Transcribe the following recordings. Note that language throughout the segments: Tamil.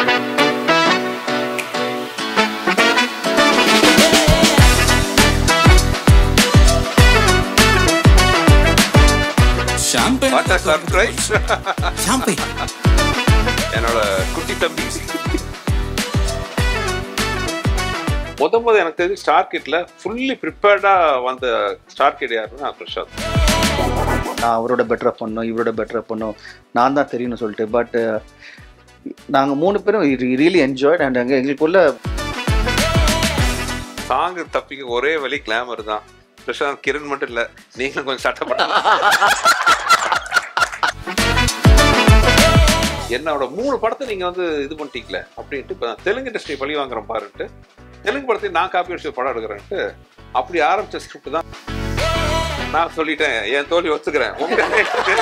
ஷாம்பேன் வாட் சர்ப்ரைஸ் ஷாம்பேன் என்னோட குட்டி தம்பி முத முத எனக்கு தெரிஞ்சு ஸ்டார் கிட்ல ஃபுல்லி ப்ரிப்பேர்டா வந்த ஸ்டார் கிட் யாருன்னா பிரசாத் நான் அவரோட பெட்டராக பண்ணோம் இவரோட பெட்டராக பண்ணோம் நான் தான் தெரியும்னு சொல்லிட்டு பட் நாங்கள் மூணு பேரும் ரியலி என்ஜாய்ட் அண்ட் அங்கே எங்களுக்குள்ள சாங் தப்பிக்க ஒரே வழி கிளாமர் தான் பிரசாந்த் கிரண் மட்டும் இல்ல நீங்களும் கொஞ்சம் சட்டப்பட்ட என்னோட மூணு படத்தை நீங்க வந்து இது பண்ணிட்டீங்களே அப்படின்ட்டு இப்ப நான் தெலுங்கு இண்டஸ்ட்ரி பழி வாங்குறேன் பாருன்ட்டு தெலுங்கு படத்தை நான் காப்பி அடிச்சு படம் எடுக்கிறேன்ட்டு அப்படி ஆரம்பிச்ச ஸ்கிரிப்ட் தான் நான் சொல்லிட்டேன் என் தோல்வி ஒத்துக்கிறேன் உங்க ரேஞ்சுக்கு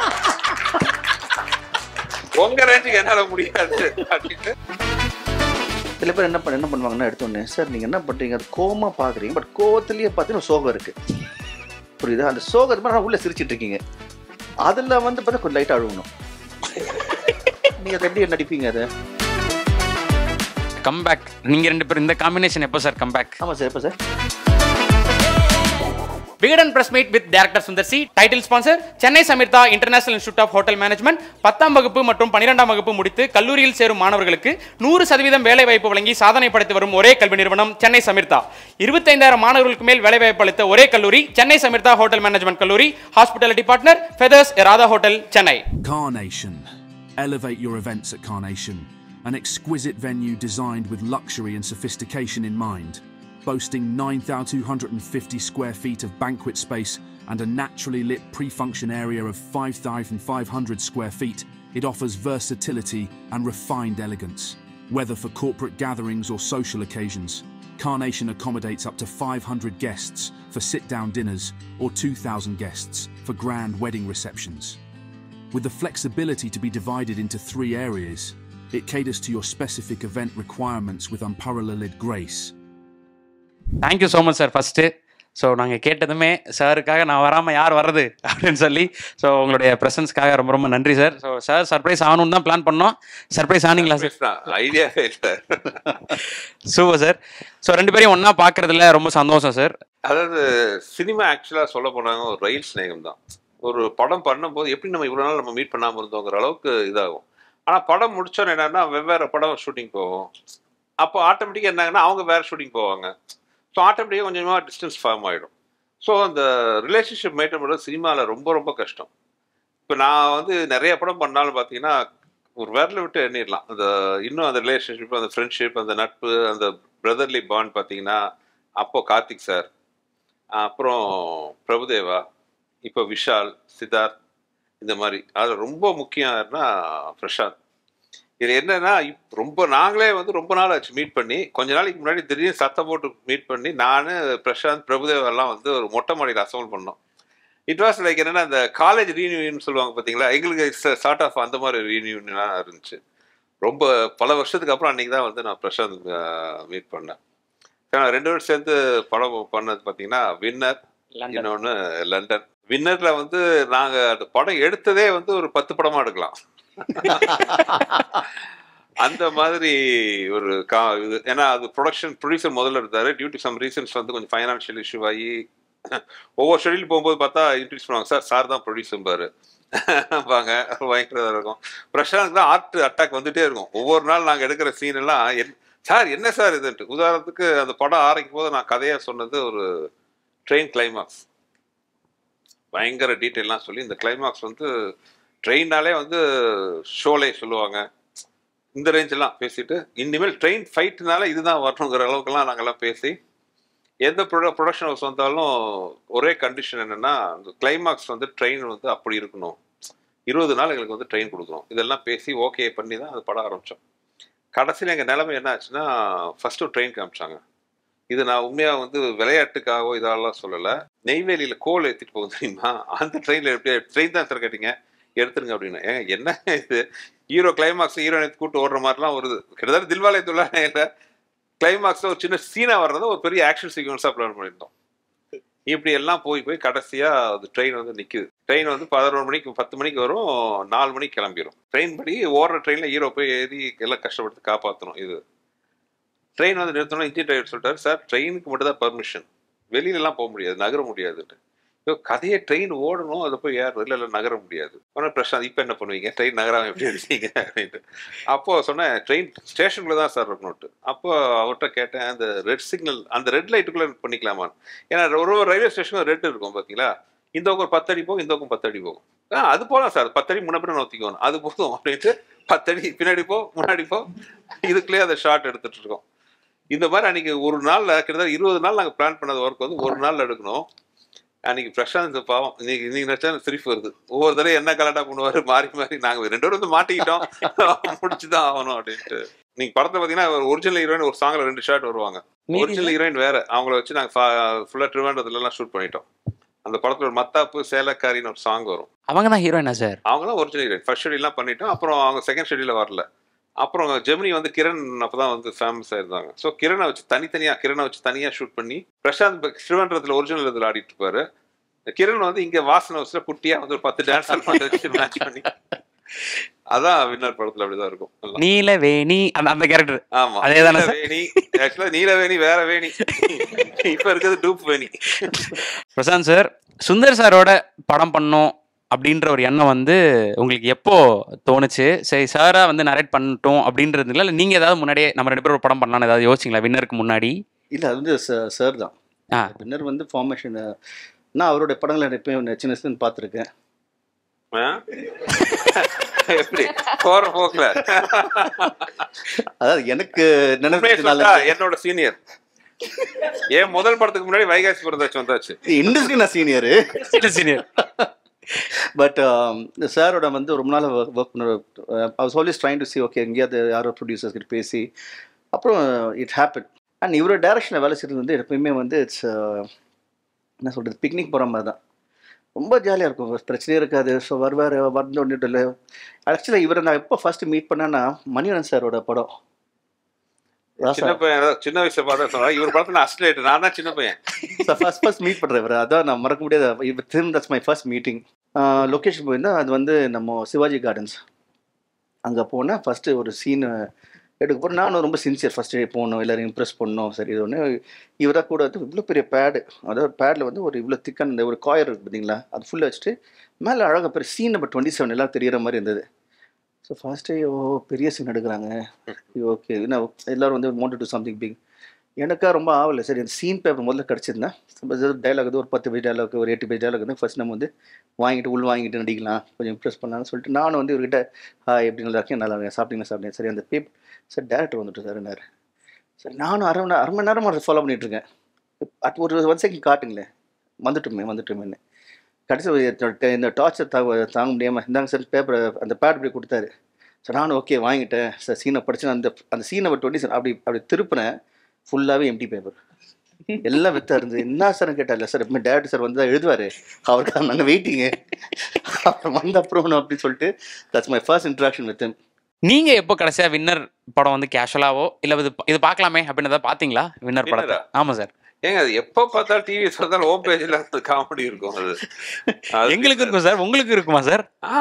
உங்க ரேஞ்சுக்கு என்னால முடியாது அப்படின்ட்டு சில பேர் என்ன பண்ண என்ன பண்ணுவாங்கன்னா எடுத்தோடனே சார் நீங்கள் என்ன பண்ணுறீங்க அது கோவமா பார்க்குறீங்க பட் கோவத்துலேயே பார்த்தீங்கன்னா சோகம் இருக்குது புரியுதா அந்த சோகத்து மாதிரி உள்ளே சிரிச்சிட்டு இருக்கீங்க அதில் வந்து பார்த்தா கொஞ்சம் லைட்டாக அழுகணும் நீங்கள் அதை எப்படி நடிப்பீங்க அதை கம்பேக் நீங்க ரெண்டு பேரும் இந்த காம்பினேஷன் எப்போ சார் கம்பேக் ஆமாம் சார் எப்போ sir Vikatan press meet with director Sundar C title sponsor Chennai Samirtha international institute of hotel management பத்தாம் வகுப்பு மற்றும் பன்னிரெண்டாம் வகுப்பு முடித்து கல்லூரியில் சேரும் மாணவர்களுக்கு நூறு சதவீதம் வேலை வாய்ப்பு வழங்கி சாதனை படைத்து வரும் ஒரே கல்வி நிறுவனம் சென்னை சமிர்தா இருபத்தைந்தாயிரம் மாணவர்களுக்கு மேல் வேலை வாய்ப்பு அளித்த ஒரே கல்லூரி சென்னை சமிர்தா ஹோட்டல் மேனேஜ்மெண்ட் கல்லூரி hospitality partner feathers Radha hotel Chennai Carnation. Elevate your events at Carnation, an exquisite venue designed with luxury and sophistication in mind. Boasting 9,250 square feet of banquet space and a naturally lit pre function area of 5,500 square feet, it offers versatility and refined elegance. Whether for corporate gatherings or social occasions, Carnation accommodates up to 500 guests for sit down dinners or 2,000 guests for grand wedding receptions. With the flexibility to be divided into three areas, it caters to your specific event requirements with unparalleled grace. Thank you so much sir first so நாங்கள் கேட்டதுமே சாருக்காக நான் வராமல் யார் வர்றது அப்படின்னு சொல்லி ஸோ உங்களுடைய ப்ரெசன்ஸ்க்காக ரொம்ப ரொம்ப நன்றி சார் ஸோ சார் சர்ப்ரைஸ் ஆகணும்னு தான் பிளான் பண்ணோம் சர்ப்ரைஸ் ஆனீங்களா சார் ஐடியாவே இல்லை சூப்பர் சார் ஸோ ரெண்டு பேரையும் ஒன்றா பார்க்குறதுல ரொம்ப சந்தோஷம் சார் அதாவது சினிமா ஆக்சுவலாக சொல்ல போனாங்க ஒரு ரயில் ஸ்நேகம் தான் ஒரு படம் பண்ணும்போது எப்படி நம்ம இவ்வளோ நாள் நம்ம மீட் பண்ணாமல் இருந்தோங்கிற அளவுக்கு இதாகும் ஆனால் படம் முடிச்சோன்னு என்னன்னா வெவ்வேறு படம் ஷூட்டிங் போவோம் அப்போ ஆட்டோமேட்டிக்காக என்னங்கன்னா அவங்க வேறு ஷூட்டிங் போவாங்க ஸோ ஆட்டோமேட்டிக்காக கொஞ்சமாக டிஸ்டன்ஸ் ஃபார்ம் ஆகிடும் ஸோ அந்த ரிலேஷன்ஷிப் மெயின்டைன் பண்ணுறது சினிமாவில் ரொம்ப ரொம்ப கஷ்டம் இப்போ நான் வந்து நிறைய படம் பண்ணாலும் பார்த்தீங்கன்னா ஒரு விரல விட்டு எண்ணிடலாம் அந்த இன்னும் அந்த ரிலேஷன்ஷிப் அந்த ஃப்ரெண்ட்ஷிப் அந்த நட்பு அந்த பிரதர்லி பாண்ட் பார்த்தீங்கன்னா அப்போ கார்த்திக் சார் அப்புறம் பிரபுதேவா இப்போ விஷால் சித்தார்த் இந்த மாதிரி அதில் ரொம்ப முக்கியம் யாருன்னா பிரசாந்த் இது என்னன்னா இப் ரொம்ப நாங்களே வந்து ரொம்ப நாள் ஆச்சு மீட் பண்ணி கொஞ்ச நாளைக்கு முன்னாடி திடீர்னு சத்தம் போட்டு மீட் பண்ணி நான் பிரசாந்த் பிரபுதேவா எல்லாம் வந்து ஒரு மொட்டை மாடியில் அசம்பிள் பண்ணோம் இட் வாஸ் லைக் என்னன்னா அந்த காலேஜ் ரீயூனியன் சொல்லுவாங்க பார்த்தீங்களா எங்களுக்கு சார்ட் ஆஃப் அந்த மாதிரி ரீயூனியனாக இருந்துச்சு ரொம்ப பல வருஷத்துக்கு அப்புறம் அன்னைக்கு தான் வந்து நான் பிரசாந்த் மீட் பண்ணேன் நான் ரெண்டு பேரும் சேர்ந்து படம் பண்ணது பார்த்தீங்கன்னா வின்னர் லண்டன் இன்னொன்று லண்டன் வின்னர்ல வந்து நாங்க அந்த படம் எடுத்ததே வந்து ஒரு பத்து படமா எடுக்கலாம் அந்த மாதிரி ஒரு கா இது ஏன்னா அது ப்ரொடக்ஷன் ப்ரொடியூசர் முதல்ல இருந்தாரு டியூ டு சம் ரீசன்ஸ் வந்து கொஞ்சம் ஃபைனான்ஷியல் இஷ்யூ ஆகி ஒவ்வொரு ஷெடியூல் போகும்போது பார்த்தா இன்ட்ரடியூஸ் பண்ணுவாங்க சார் சார் தான் ப்ரொடியூசர் பாரு வாங்க பயங்கரதா இருக்கும் பிரசாந்த் தான் ஆர்ட் அட்டாக் வந்துட்டே இருக்கும் ஒவ்வொரு நாள் நாங்கள் எடுக்கிற சீன் எல்லாம் என் சார் என்ன சார் இதுன்ட்டு உதாரணத்துக்கு அந்த படம் ஆரம்பிக்கும் போது நான் கதையா சொன்னது ஒரு ட்ரெயின் கிளைமாக்ஸ் பயங்கர டீட்டெயிலாம் சொல்லி இந்த கிளைமாக்ஸ் வந்து ட்ரெயின்னாலே வந்து ஷோலே சொல்லுவாங்க இந்த ரேஞ்செல்லாம் பேசிட்டு இனிமேல் ட்ரெயின் ஃபைட்னால இதுதான் வரணுங்கிற அளவுக்குலாம் நாங்கெல்லாம் பேசி எந்த ப்ரொட ப்ரொடக்ஷன் ஹவுஸ் வந்தாலும் ஒரே கண்டிஷன் என்னன்னா அந்த கிளைமாக்ஸ் வந்து ட்ரெயின் வந்து அப்படி இருக்கணும் இருபது நாள் எங்களுக்கு வந்து ட்ரெயின் கொடுக்கணும் இதெல்லாம் பேசி ஓகே பண்ணி தான் அது படம் ஆரம்பித்தோம் கடைசியில் எங்கள் நிலைமை என்ன ஆச்சுன்னா ஃபஸ்ட்டு ட்ரெயின் காமிச்சாங்க இது நான் உண்மையாக வந்து விளையாட்டுக்காகவோ இதெல்லாம் சொல்லலை நெய்வேலியில் கோல் ஏற்றிட்டு போகும் தெரியுமா அந்த ட்ரெயினில் எப்படி ட்ரெயின் தான் சார் கேட்டீங்க எடுத்துருங்க அப்படின்னு ஏங்க என்ன இது ஹீரோ கிளைமாக்ஸ் ஹீரோனை கூட்டு ஓடுற மாதிரிலாம் வருது கிட்டத்தட்ட தில்வாலை துள்ளா இல்லை கிளைமாக்ஸில் ஒரு சின்ன சீனாக வர்றதை ஒரு பெரிய ஆக்ஷன் சீக்வன்ஸாக பிளான் பண்ணியிருந்தோம் இப்படி எல்லாம் போய் போய் கடைசியாக அது ட்ரெயின் வந்து நிற்குது ட்ரெயின் வந்து பதினோரு மணிக்கு பத்து மணிக்கு வரும் நாலு மணிக்கு கிளம்பிடும் ட்ரெயின் படி ஓடுற ட்ரெயினில் ஹீரோ போய் ஏறி எல்லாம் கஷ்டப்பட்டு காப்பாற்றணும் இது ட்ரெயின் வந்து நிறுத்தணும் இன்ஜின் டிரைவர் சொல்லிட்டாரு சார் ட்ரெயினுக்கு மட்டும் தான் பர்மிஷன் வெளியிலலாம் போக முடியாது நகர முடியாதுன்ட்டு ஐயோ கதையை ட்ரெயின் ஓடணும் அதை போய் ஏறணும் இல்லை இல்லை நகர முடியாது ஆனால் பிரசாந்த் இப்போ என்ன பண்ணுவீங்க ட்ரெயின் நகராம எப்படி இருக்கீங்க அப்படின்ட்டு அப்போ சொன்னேன் ட்ரெயின் ஸ்டேஷனுக்குள்ள தான் சார் இருக்கணும்ட்டு அப்போ அவர்கிட்ட கேட்டேன் அந்த ரெட் சிக்னல் அந்த ரெட் லைட்டுக்குள்ளே பண்ணிக்கலாமான்னு ஏன்னா ஒரு ஒரு ரயில்வே ஸ்டேஷனும் ரெட் இருக்கும் பார்த்தீங்களா இந்த பக்கம் ஒரு பத்தடி போகும் இந்த பக்கம் பத்தடி போகும் ஆ அது போகலாம் சார் பத்தடி முன்னாடி நோத்திக்கணும் அது போதும் அப்படின்ட்டு பத்தடி பின்னாடி போ முன்னாடி போ இதுக்குள்ளேயே அந்த ஷார்ட் எடுத்துட்டு இருக்கோம் இந்த மாதிரி அன்னைக்கு ஒரு நாள்ல கிட்டத்தட்ட இருபது நாள் நாங்கள் பிளான் பண்ணது ஒர்க் வந்து ஒரு நாள்ல எடுக்கணும் அன்னைக்கு பிரசாந்த் பாவம் இன்னைக்கு இன்னைக்கு நினைச்சா எனக்கு சிரிப்பு வருது ஒவ்வொரு தடவை என்ன கலாட்டா பண்ணுவாரு மாறி மாறி நாங்க ரெண்டு பேரும் வந்து மாட்டிக்கிட்டோம் முடிச்சுதான் ஆகணும் அப்படின்ட்டு நீங்க படத்தை பாத்தீங்கன்னா ஒரிஜினல் ஹீரோயின் ஒரு சாங்ல ரெண்டு ஷாட் வருவாங்க மீதி ஒரிஜினல் ஹீரோயின் வேற அவங்கள வச்சு நாங்க ஃபுல்லா ட்ரிவாண்டத்துல எல்லாம் ஷூட் பண்ணிட்டோம் அந்த படத்துல ஒரு மத்தாப்பு சேலக்காரின்னு ஒரு சாங் வரும் அவங்க தான் ஹீரோயினா சார் அவங்க தான் ஒரிஜினல் ஹீரோயின் ஃபர்ஸ்ட் ஷெடியூல்லாம் பண்ணிட்டோம் அப்புறம் அவங்க செகண்ட் ஷெடியூல வரல அப்புறம் ஜெமினி வந்து கிரண் அப்பதான் வந்து ஃபேமஸ் ஆயிருந்தாங்க ஸோ கிரணை வச்சு தனித்தனியா கிரணை வச்சு தனியா ஷூட் பண்ணி பிரசாந்த் ப- திருவனந்தபுரத்துல ஒரிஜினல் இதில் ஆடிட்டு இருப்பாரு கிரண் வந்து இங்க வாசன ஹவுஸ்ல குட்டியா வந்து ஒரு பத்து டான்ஸர் பண்ணி வச்சு மேட்ச் பண்ணி அதான் வின்னர் படத்துல அப்படிதான் இருக்கும் எல்லாம். நீலவேணி அந்த அந்த கேரக்டர் ஆமா அதேதானே சார்? நீலவேணி ஆக்சுவலா நீலவேணி வேற வேணி இப்ப இருக்கிறது டூப் வேணி பிரசாந்த் சார் சுந்தர் சாரோட படம் பண்ணோம் அப்படின்ற ஒரு எண்ணம் வந்து உங்களுக்கு எப்போ தோணுச்சு சரி சாரா வந்து நரேட் பண்ணிட்டோம் அப்படின்றது இல்லை நீங்க ஏதாவது முன்னாடியே நம்ம ரெண்டு பேரும் ஒரு படம் பண்ணலாம்னு ஏதாவது யோசிச்சிங்களா வின்னருக்கு முன்னாடி இல்லை அது வந்து சார் தான் ஆ. வின்னர் வந்து ஃபார்மேஷன் நான் அவருடைய படங்களை எப்பயும் சின்ன வயசுல பார்த்துருக்கேன் ஆ? எப்படி போற போக்குல அதாவது எனக்கு உண்மையை நினைக்கிறதுனால சொல்லிட்டா, என்னோட சீனியர் ஏன் முதல் படத்துக்கு முன்னாடி வைகாசி பிறந்தாச்சு வந்தாச்சு இண்டஸ்ட்ரி நான் சீனியரு சீனியர் பட் சாரோட வந்து ரொம்ப நாள் ஒர்க் பண்ண I was always trying to see okay எங்கேயாவது யாரோ ப்ரொடியூசர்ஸ் கிட்ட பேசி அப்புறம் இட் ஹேப்பன் அண்ட் இவரோட டேரக்ஷனில் வேலை செய்கிறது வந்து எப்பயுமே வந்து இட்ஸ் என்ன சொல்கிறது பிக்னிக் போகிற மாதிரி தான் ரொம்ப ஜாலியாக இருக்கும் பிரச்சனையே இருக்காது ஸோ வருவார் வந்து ஒன்றுட்டு இல்லை ஆக்சுவலாக இவரை நான் எப்போ ஃபர்ஸ்ட் மீட் பண்ணேன்னா மணிவரன் சாரோட படம் ராசா சின்ன பையன் அதான் சின்ன வயசுல பார்த்தா சொன்னா இவர் படத்துல அஸ்லேட் நான் தான் சின்ன பையன் ஃபர்ஸ்ட் ஃபர்ஸ்ட் மீட் பண்ணுறேன் இவர் அதான் நான் மறக்க முடியாத இப்போ திரும்ப that's my first meeting location போயிருந்தா அது வந்து நம்ம சிவாஜி கார்டன்ஸ் அங்கே போனால் ஃபஸ்ட்டு ஒரு சீன் எடுக்க போகிறேன் நானும் ரொம்ப சின்சியர் ஃபஸ்ட்டு போகணும் எல்லோரும் இம்ப்ரெஸ் பண்ணணும் சரி இது ஒன்று இவராக கூட வந்து இவ்வளோ பெரிய பேடு அதாவது பேடில் வந்து ஒரு இவ்வளோ திக்கான இந்த ஒரு காயர் இருக்கு பார்த்தீங்களா அது ஃபுல்லாக வச்சுட்டு மேலே அழகாக பெரிய சீன் நம்பர் டுவெண்ட்டி செவன் எல்லாம் தெரியிற மாதிரி இருந்தது ஸோ ஃபர்ஸ்ட்டு ஓ பெரிய சீன் எடுக்கிறாங்க ஓகே என்ன எல்லோரும் வந்து வாண்ட் டு சம்திங் பிக் எனக்கா ரொம்ப ஆகலை சரி அந்த சீன் பேப்பர் முதல்ல கிடச்சிருந்தா டைலாக் வந்து ஒரு பத்து பேஜ் டைலாக் ஒரு எட்டு பேஜ் டைலாக் வந்து ஃபர்ஸ்ட் நம்ம வந்து வாங்கிட்டு உள் வாங்கிட்டு நடிக்கலாம் கொஞ்சம் இம்ப்ரெஸ் பண்ணலாம்னு சொல்லிட்டு நானும் வந்து இவர்கிட்ட ஹாய் எப்படி நல்லா இருக்கேன் நல்லா இருக்கேன் சாப்பிட்டீங்களா சாப்பிட்டேன் சரி அந்த பேப் சார் டேரக்டர் வந்துட்டு சார் சரி நானும் அரை மணி நேரம் அரை மணி நேரமாக ஃபாலோ பண்ணிட்டு இருக்கேன் அட் ஒரு ஒன் செகண்ட் காட்டுங்களேன் வந்துட்டுமே வந்துட்டுமேன்னு கடைசி ஒரு இந்த- இந்த டார்ச்சர் தாங்க தாங்க முடியாமல் இந்தாங்க சார் பேப்பரை அந்த பேட் இப்படி கொடுத்தாரு சார் நானும் ஓகே வாங்கிட்டேன் சார் சீனை படிச்சு அந்த அந்த சீன் நம்பர் டுவெண்ட்டி சார் அப்படி அப்படி திருப்பினேன் ஃபுல்லாகவே எம்டி பேப்பர் எல்லாம் வித்தா இருந்தது என்ன சார் கேட்டா இல்லை சார் எப்பவுமே டேரக்டர் சார் வந்து தான் எழுதுவார் அவருக்காக நாங்கள் வெயிட்டிங்கு அப்புறம் வந்த அப்புறம் அப்படின்னு சொல்லிட்டு that's my first interaction with நீங்க எப்போ கடைசியா வின்னர் படம் வந்து கேஷுவலாவோ இல்ல இது இது பார்க்கலாமே அப்படின்னு ஏதாவது பாத்தீங்களா வின்னர் படத்தை Winner-ஆ? ஆமா சார் ஏங்க அது எப்ப பார்த்தாலும் டிவி பார்த்தாலும் ஹோம் பேஜ்ல அந்த காமெடி இருக்கும் அது அது எங்களுக்கு இருக்கும் சார் உங்களுக்கு இருக்குமா சார் ஆ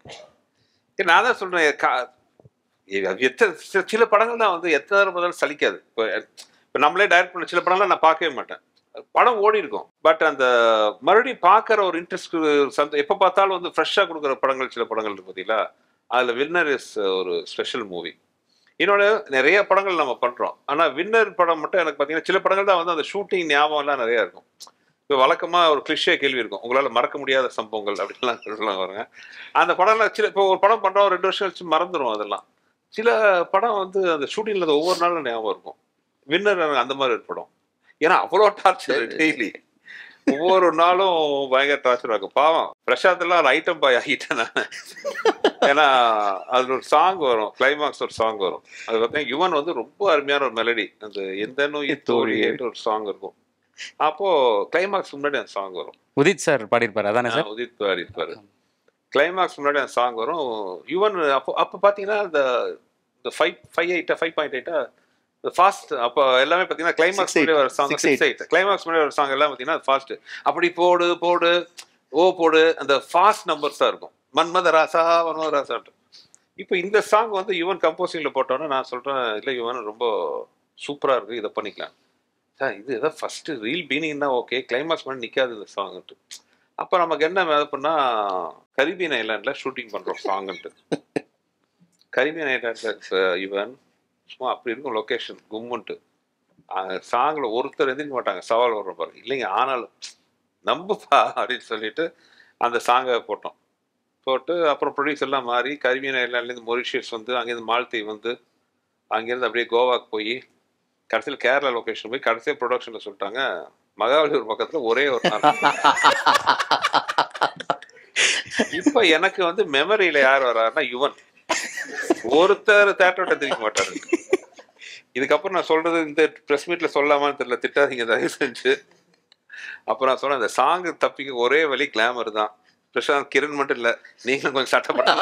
ஏ, நான் தான் சொல்றேன் கா- ஏ, அது எத்தனை சில- சில படங்கள் தான் வந்து எத்தனை தடவை பார்த்தாலும் சலிக்காது இப்போ இப்போ நம்மளே டைரக்ட் பண்ண சில படம்லாம் நான் பார்க்கவே மாட்டேன் படம் ஓடி இருக்கும் பட் அந்த மறுபடியும் பார்க்குற ஒரு இன்ட்ரெஸ்ட் சந்த எப்போ பார்த்தாலும் வந்து ஃப்ரெஷ்ஷாக கொடுக்குற படங்கள் சில படங்கள் இருக்கு பார்த்தீங்களா அதில் வின்னர் இஸ் ஒரு ஸ்பெஷல் மூவி இன்னொன்று நிறைய படங்கள் நம்ம பண்ணுறோம் ஆனால் வின்னர் படம் மட்டும் எனக்கு பார்த்தீங்கன்னா சில படங்கள் தான் வந்து அந்த ஷூட்டிங் ஞாபகம்லாம் நிறையா இருக்கும் இப்போ வழக்கமாக ஒரு கிளிஷே கேள்வி இருக்கும் உங்களால் மறக்க முடியாத சம்பவங்கள் அப்படின்லாம் சொல்லலாம் பாருங்க அந்த படம்லாம் சில இப்போ ஒரு படம் பண்ணுறோம் ரெண்டு வருஷம் கழிச்சு மறந்துடும் அதெல்லாம் சில படம் வந்து அந்த ஷூட்டிங்கில் ஒவ்வொரு நாளும் ஞாபகம் இருக்கும் வின்னர் அந்த மாதிரி ஒரு படம் ஏன்னா அவ்வளோ டார்ச்சர் டெய்லி ஒவ்வொரு நாளும் பயங்கர டார்ச்சர் இருக்கும் பாவம் பிரசாந்த் எல்லாம் ஐட்டம் பாய் ஆகிட்டேன் நான் ஏன்னா அதுல ஒரு சாங் வரும் கிளைமாக்ஸ் ஒரு சாங் வரும் அது பார்த்தீங்கன்னா யுவன் வந்து ரொம்ப அருமையான ஒரு மெலடி அந்த எந்த நோய் தோழியேன்னு ஒரு சாங் இருக்கும் அப்போ கிளைமாக்ஸ் முன்னாடி அந்த சாங் வரும் உதித் சார் பாடியிருப்பாரு அதானே சார் ஆ, உதித் பாடி இருப்பாரு கிளைமாக்ஸ் முன்னாடி அந்த சாங் வரும் யுவன் அப்போ அப்போ பார்த்தீங்கன்னா இந்த இந்த ஃபைவ் ஃபைவ் எயிட்டா ஃபைவ் பாயிண்ட் எயிட்டா இந்த ஃபாஸ்ட் அப்போ எல்லாமே பார்த்தீங்கன்னா கிளைமாக்ஸ் Six eight. முன்னாடி வர song Six six eight climax முன்னாடி வர சாங் எல்லாம் பார்த்தீங்கன்னா ஃபாஸ்ட் அப்படி போடு போடு ஓ போடு அந்த ஃபாஸ்ட் நம்பர்ஸா இருக்கும் மன்மத ராசா மன்மத ராசான்ட்டு இப்போ இந்த சாங் வந்து யுவன் கம்போசிங்ல போட்டோன்னே நான் சொல்றேன் இல்லை யுவன் ரொம்ப சூப்பரா இருக்கு இதை பண்ணிக்கலாம் சார் இது ஏதோ ஃபர்ஸ்ட் ரீல் பீனிங்னா ஓகே கிளைமாக்ஸ் பண்ணி நிக்காது இந்த சாங்ட்டு அப்போ நமக்கு என்ன இது பண்ணா கரிபியன் ஐலாண்டில் ஷூட்டிங் பண்றோம் சாங்ன்ட்டு கரிபியன் ஐலாண்டில் யுவன் சும்மா அப்படி இருக்கும் லொக்கேஷன் கும்முன்ட்டு சாங்ல ஒருத்தர் எந்திரிக்க மாட்டாங்க சவால் வர்ற பாருங்க இல்லைங்க ஆனாலும் நம்புப்பா அப்படின்னு சொல்லிட்டு அந்த சாங்கை போட்டோம் போட்டு அப்புறம் ப்ரொடியூசர்லாம் மாறி கரிபியன் ஐலாண்ட்லேருந்து மொரிஷியஸ் வந்து அங்கேருந்து மால்தீவ் வந்து அங்கேருந்து அப்படியே கோவாக்கு போய் கடைசியில் கேரளா லொக்கேஷன் போய் கடைசியாக ப்ரொடக்ஷனில் சொல்லிட்டாங்க மகாபலிபுரம் பக்கத்தில் ஒரே ஒரு நாள் இப்போ எனக்கு வந்து மெமரியில் யார் வர்றாருன்னா யுவன் ஒருத்தர் தேட்டரோட தெரிவிக்க மாட்டாரு இதுக்கப்புறம் நான் சொல்றது இந்த ப்ரெஸ் மீட்ல சொல்லாமான்னு தெரியல திட்டாதீங்க தயவு செஞ்சு அப்புறம் நான் சொன்னேன் இந்த சாங் தப்பிக்க ஒரே வழி கிளாமர் தான் பிரசாந்த் கிரண் மட்டும் இல்ல நீங்களும் கொஞ்சம் சட்டப்பட்ட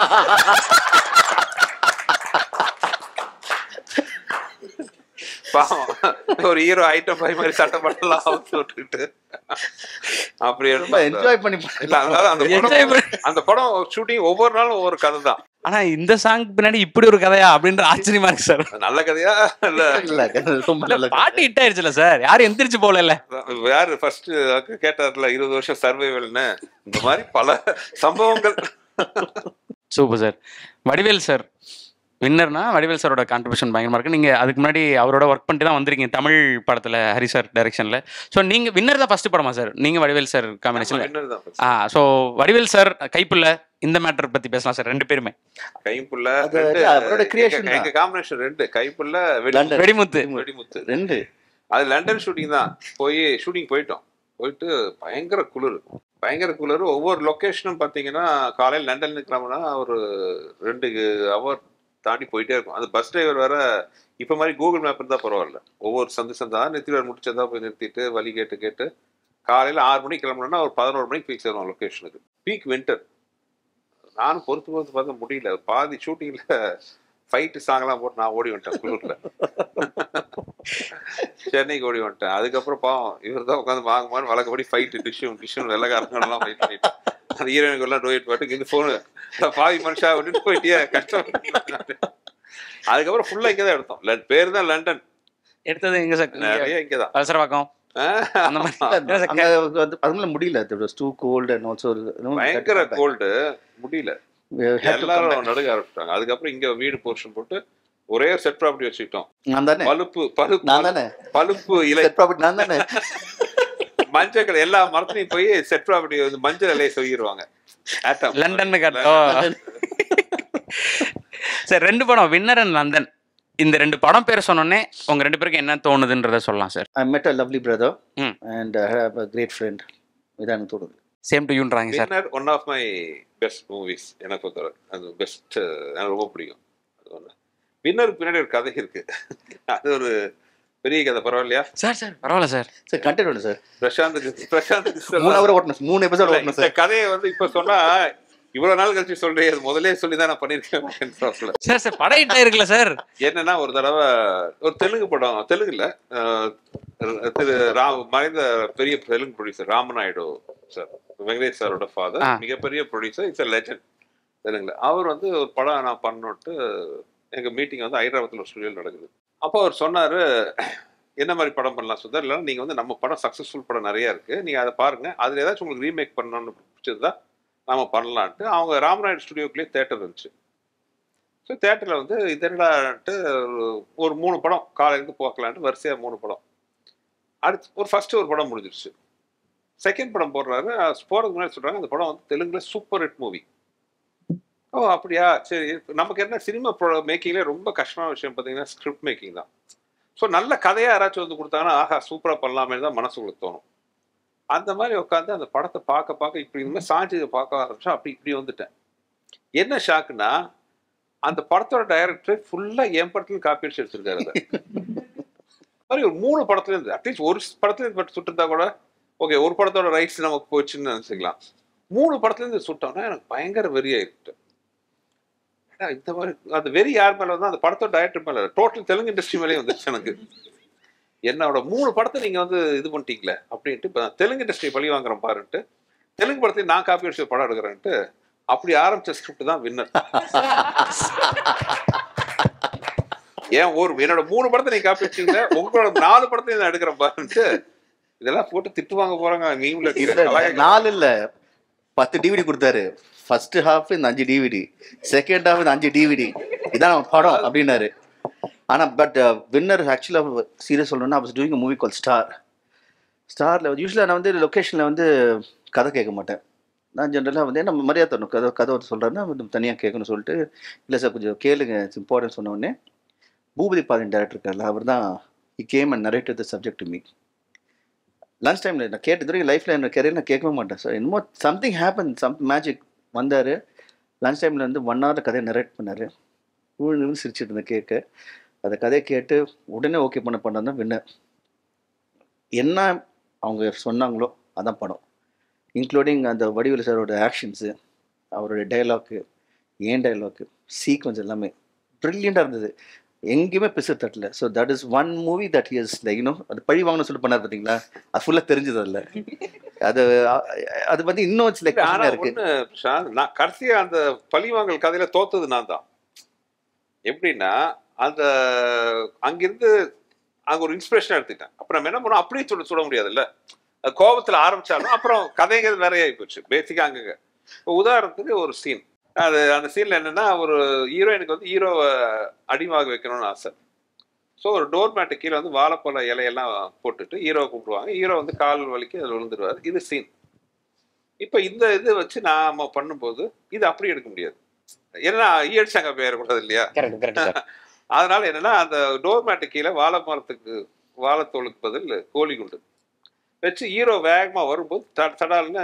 பாவம் ஒரு ஹீரோ ஐட்டம் பை மாதிரி சட்டப்பட்டலாம் விட்டுக்கிட்டு அப்படி ரொம்ப எடுப்பாங்க. என்ஜாய் பண்ணி இல்ல அதனால அந்த Enjoy படம் பண்ணி- அந்த படம் ஷூட்டிங் ஒவ்வொரு நாளும் ஒவ்வொரு கதை தான் ஆனா இந்த சாங் பின்னாடி இப்படி ஒரு கதையா அப்படின்ற ஆச்சரியமா இருக்கு சார் அது நல்ல கதையா இல்ல இல்ல ரொம்ப நல்ல பாட்டு ஹிட் ஆயிடுச்சுல சார் யாரும் எந்திரிச்சு போல இல்ல யாரு ஃபர்ஸ்ட் கேட்டார்ல இருபது வருஷம் சர்வைவல்னு இந்த மாதிரி பல சம்பவங்கள் சூப்பர் சார் வடிவேல் சார் வின்னர்னா வடிவேல் சாரோட கான்ட்ரிபியூஷன் பயங்கரமா இருக்கு நீங்க அதுக்கு முன்னாடி அவரோட ஒர்க் பண்ணிட்டு தான் வந்திருக்கீங்க தமிழ் படத்துல ஹரி சார் டைரக்ஷன்ல ஸோ நீங்க வின்னர் தான் ஃபர்ஸ்ட் படமா சார் நீங்க வடிவேல் சார் காம்பினேஷன்ல winner தான் first. ஆ ஸோ வடிவேல் சார் கைப்புள்ள இந்த மேட்டர் பத்தி பேசலாம் சார் ரெண்டு பேருமே கைப்புள்ள அது ரெண்டு, அவரோட creation எங்க- எங்க காம்பினேஷன் ரெண்டு கைப்புள்ள லண்டன். வெடிமுத்து வெடிமுத்து ரெண்டு அது லண்டன் ஷூட்டிங் தான் போய் ஷூட்டிங் போயிட்டோம் போயிட்டு பயங்கர குளிர் பயங்கர குளிர் ஒவ்வொரு லொக்கேஷனும் பார்த்தீங்கன்னா காலையில் லண்டன்ல கிளம்புனா ஒரு ரெண்டு ஹவர் தாண்டி போயிட்டே இருக்கும் அந்த பஸ் டிரைவர் வேற இப்போ மாதிரி கூகுள் மேப் இருந்தால் பரவாயில்ல ஒவ்வொரு சந்து சந்தா நிறுத்தி முடிச்சதா போய் நிறுத்திட்டு வழி கேட்டு கேட்டு காலையில் ஆறு மணிக்கு கிளம்புனா ஒரு பதினோரு மணிக்கு போய் சேருவோம் லொக்கேஷனுக்கு பீக் வின்டர் நானும் பொறுத்து பொறுத்து பார்க்க முடியல பாதி ஷூட்டிங்கில் ஃபைட்டு சாங்லாம் போட்டு நான் ஓடி வந்துட்டேன் குளிரில் சென்னைக்கு ஓடி வந்துட்டேன் அதுக்கப்புறம் பாவம் இவர் தான் உட்காந்து வாங்குமான்னு வழக்கப்படி ஃபைட்டு டிஷ்யூம் டிஷ்யூம் வெள்ளக்காரங்கலாம் ஃபைட் பண்ணிட்டு அந்த ஹீரோயினுக்கு எல்லாம் டோயிட் பாட்டு இந்த ஃபோனு பாவி மனுஷா விட்டுட்டு போயிட்டியே கஷ்டம் அதுக்கப்புறம் ஃபுல்லாக இங்கே தான் எடுத்தோம் லண்- பேர் தான் லண்டன் எடுத்தது எங்க சார் நிறைய இங்கே தான் அவசரவாக்கம் அந்த மாதிரி இல்ல sir, அங்க வந்து அதுக்குள்ள முடியல டூ கோல்டு அண்ட் ஆல்சோ பயங்கர கோல்டு முடியல எல்லாரும் நடுக ஆரம்பிச்சிட்டாங்க அதுக்கப்புறம் இங்க வீடு போர்ஷன் போட்டு ஒரே செட் ப்ராப்பர்ட்டி வச்சுக்கிட்டோம் நான் தானே பழுப்பு பழுப்பு நான் தானே பழுப்பு இலை செட் ப்ராப்பர்ட்டி நான் தானே மஞ்சள் எல்லா மரத்துலயும் போய் செட் ப்ராப்பர்ட்டி வந்து மஞ்சள் இலையை சொல்லிடுவாங்க ஆட்டம் லண்டன் காட்டோ சார் ரெண்டு படம் வின்னர் அண்ட் லண்டன் இந்த ரெண்டு படம் பேர் சொன்னோன்னே உங்க ரெண்டு பேருக்கு என்ன தோணுதுன்றத சொல்லலாம் sir I met a lovely brother hmm. And I have a great friend இதான் எனக்கு தோணுது சேம் டு யூன்றாங்க sir Winner one of my best movies எனக்கு பொறுத்தவரை அது பெஸ்ட் எனக்கு ரொம்ப பிடிக்கும் அது ஒன்று வின்னருக்கு பின்னாடி ஒரு கதை இருக்கு அது ஒரு பெரிய கதை பரவாயில்லையா சார் சார் பரவாயில்ல சார் சார் கண்டென்ட் வேணும் சார் பிரசாந்துக்கு பிரசாந்துக்கு மூணு ஹவர் ஓட்டணும் மூணு எபிசோட் ஓட்டணும் இந்த சார் கதையை வந்து இப்ப சொன்னா இவ்வளவு நாள் கழிச்சு சொல்றேன் அது முதலே சொல்லி தான் நான் பண்ணிருக்கேன் சொல்ல சார் சார் படம் ஹிட் ஆயிருக்குல்ல சார் என்னன்னா ஒரு தடவை ஒரு தெலுங்கு படம் தெலுங்குல அஹ், திரு ராம் மறைந்த பெரிய தெலுங்கு ப்ரொடியூசர் ராமநாயுடு சார் வெங்கடேஷ் சாரோட ஃபாதர் ஆ. மிகப்பெரிய ப்ரொடியூசர் இட்ஸ் அ லெஜண்ட் தெலுங்குல அவர் வந்து ஒரு படம் நான் பண்ணோட்டு எங்க மீட்டிங் வந்து ஹைதராபாத்ல ஒரு ஸ்டுடியோ நடக்குது அப்போ அவர் சொன்னாரு என்ன மாதிரி படம் பண்ணலாம் சுந்தர் இல்லைன்னா நீங்க வந்து நம்ம படம் சக்சஸ்ஃபுல் படம் நிறைய இருக்கு நீங்க அதை பாருங்க அதுல ஏதாச்சும் உங்களுக்கு ரீமேக் பண்ணணும்னு பிடிச்சதா நாம பண்ணலான்ட்டு அவங்க ராமநாயுடு ஸ்டுடியோக்குள்ளேயே தேட்டர் இருந்துச்சு ஸோ தேட்டரில் வந்து இது என்னடான்ட்டு ஒரு- ஒரு மூணு படம் காலையிலேருந்து பார்க்கலான்ட்டு வரிசையாக மூணு படம் அடுத்து ஒரு ஃபர்ஸ்ட் ஒரு படம் முடிஞ்சிருச்சு செகண்ட் படம் போடுறாரு அது போறதுக்கு முன்னாடி சொல்றாங்க அந்த படம் வந்து தெலுங்குல சூப்பர் ஹிட் மூவி ஓ அப்படியா சரி நமக்கு என்ன சினிமா மேக்கிங்ல ரொம்ப கஷ்டமான விஷயம் பார்த்தீங்கன்னா ஸ்கிரிப்ட் மேக்கிங் தான் ஸோ நல்ல கதையா யாராச்சும் வந்து கொடுத்தாங்கன்னா ஆஹா சூப்பரா பண்ணலாமே தான் மனசுக்குள்ள தோணும் அந்த மாதிரி உட்காந்து அந்த படத்தை பார்க்க பார்க்க இப்படி இந்த மாதிரி சாஞ்சி பார்க்க ஆரம்பிச்சா அப்படி இப்படி வந்துட்டேன் என்ன ஷாக்குன்னா அந்த படத்தோட டைரக்டர் ஃபுல்லா என் படத்துல காப்பி அடிச்சு எடுத்திருக்காரு அதை மாதிரி ஒரு மூணு படத்துல இருந்து அட்லீஸ்ட் ஒரு படத்துல இருந்து பட்டு சுட்டிருந்தா கூட ஓகே ஒரு படத்தோட ரைட்ஸ் நமக்கு போச்சுன்னு நினைச்சுக்கலாம் மூணு படத்துல இருந்து சுட்டோம்னா எனக்கு பயங்கர வெறி ஆயிட்டு ஏன்னா, இந்த மாதிரி அந்த வெறி யார் மேல வந்து அந்த படத்தோட டைரக்டர் மேல டோட்டல் தெலுங்கு இண்டஸ்ட்ரி மேலேயே வந்துருச்சு எனக்கு என்னோட மூணு படத்தை நீங்க வந்து இது பண்ணிட்டீங்களே அப்படின்ட்டு இப்போ தெலுங்கு இண்டஸ்ட்ரி பழி வாங்குறேன் பாருன்ட்டு தெலுங்கு படத்தையும் நான் காப்பி அடிச்சு படம் எடுக்கிறேன்ட்டு அப்படி ஆரம்பிச்ச ஸ்கிரிப்ட் தான் வின்னர் ஏன் ஒரு என்னோட மூணு படத்தை நீங்க காப்பி அடிச்சீங்க உங்களோட நாலு படத்தை நான் எடுக்கிறேன் பாருன்ட்டு இதெல்லாம் போட்டு திட்டு வாங்க போறாங்க இல்ல, நீங்களே நாலு இல்ல பத்து டிவிடி கொடுத்தாரு ஃபர்ஸ்ட் ஹாஃப் இந்த அஞ்சு டிவிடி செகண்ட் ஹாஃப் இந்த அஞ்சு டிவிடி இதான் நம்ம படம் அப்படின்னாரு ஆனா பட் வின்னர் ஆக்சுவலாக சீரியஸ் சொல்லணும்னா was doing movie call star ஸ்டாரில் யூஸ்வலாக நான் வந்து லொக்கேஷனில் வந்து கதை கேட்க மாட்டேன் நான் ஜென்ரலாக வந்து நம்ம மரியாதை தரணும் கதை கதை வந்து சொல்கிறேன்னா வந்து தனியாக கேட்கணும்னு சொல்லிட்டு இல்லை சார் கொஞ்சம் கேளுங்க இட்ஸ் இம்பார்ட்டன்ட் சொன்ன உடனே பூபதி பாதன் டேரக்டர் இருக்கார்ல அவர் தான் he came and narrate the subject to me lunch டைமில் நான் கேட்டு வரைக்கும் லைஃப்பில் என்னோட கெரியர் நான் கேட்கவே மாட்டேன் சார் என்னமோ சம்திங் ஹேப்பன் சம் மேஜிக் வந்தார் லஞ்ச் டைமில் வந்து ஒன் ஹவர் கதையை நரேட் பண்ணார் விழுந்து சிரிச்சிட்டு இருந்தேன் கேட்க அந்த கதையை கேட்டு உடனே ஓகே பண்ண பண்ண தான் வின்னர் என்ன அவங்க சொன்னாங்களோ அதான் படம் இன்க்ளூடிங் அந்த வடிவேலு சாரோட ஆக்ஷன்ஸு அவருடைய டைலாக்கு ஏன் டைலாக்கு சீக்வன்ஸ் எல்லாமே ப்ரில்லியண்ட்டாக இருந்தது எங்கேயுமே பிசு தட்டல so that is one movie that is like you know அது பழி வாங்கணும்னு சொல்லி பண்ணார் பார்த்தீங்களா அது ஃபுல்லாக தெரிஞ்சது அதில் அது அ- அது வந்து இன்னும் சில ஆனா இருக்கு ஒண்ணு பிரசாந்த், நான் கடைசியா அந்த பழிவாங்கல் கதையில தோத்தது நான் தான் எப்படின்னா அந்த அங்கிருந்து அங்க ஒரு இன்ஸ்பிரேஷன் எடுத்துக்கிட்டேன் அப்புறம் நம்ம என்ன பண்ணோம் அப்படியே சுட சுட முடியாதுல்ல அது கோபத்துல ஆரம்பிச்சாலும் அப்புறம் கதைங்கிறது வேற ஆகி போச்சு பேசிக்கா அங்கங்க இப்போ உதாரணத்துக்கு ஒரு சீன் அது அந்த சீன்ல என்னன்னா ஒரு ஹீரோயினுக்கு வந்து ஹீரோவை அடிமாக வைக்கணும்னு ஆசை ஸோ ஒரு டோர் மேட்டு கீழே வந்து வாழைப்பழ இலையெல்லாம் போட்டுட்டு ஹீரோவை கூப்பிடுவாங்க ஹீரோ வந்து கால் வலிக்கு அதில் விழுந்துருவார் இது சீன் இப்போ இந்த இது வச்சு நாம பண்ணும்போது இது அப்படி எடுக்க முடியாது ஏன்னா ஈயடிச்சு அங்கே போயிடக்கூடாது இல்லையா கரெக்ட் கரெக்ட் சார் அதனால என்னன்னா அந்த டோர் மேட்டு கீழே வாழை மரத்துக்கு வாழைத்தோலுக்கு பதில் கோழி குண்டு வச்சு ஹீரோ வேகமா வரும்போது தட தடால்னு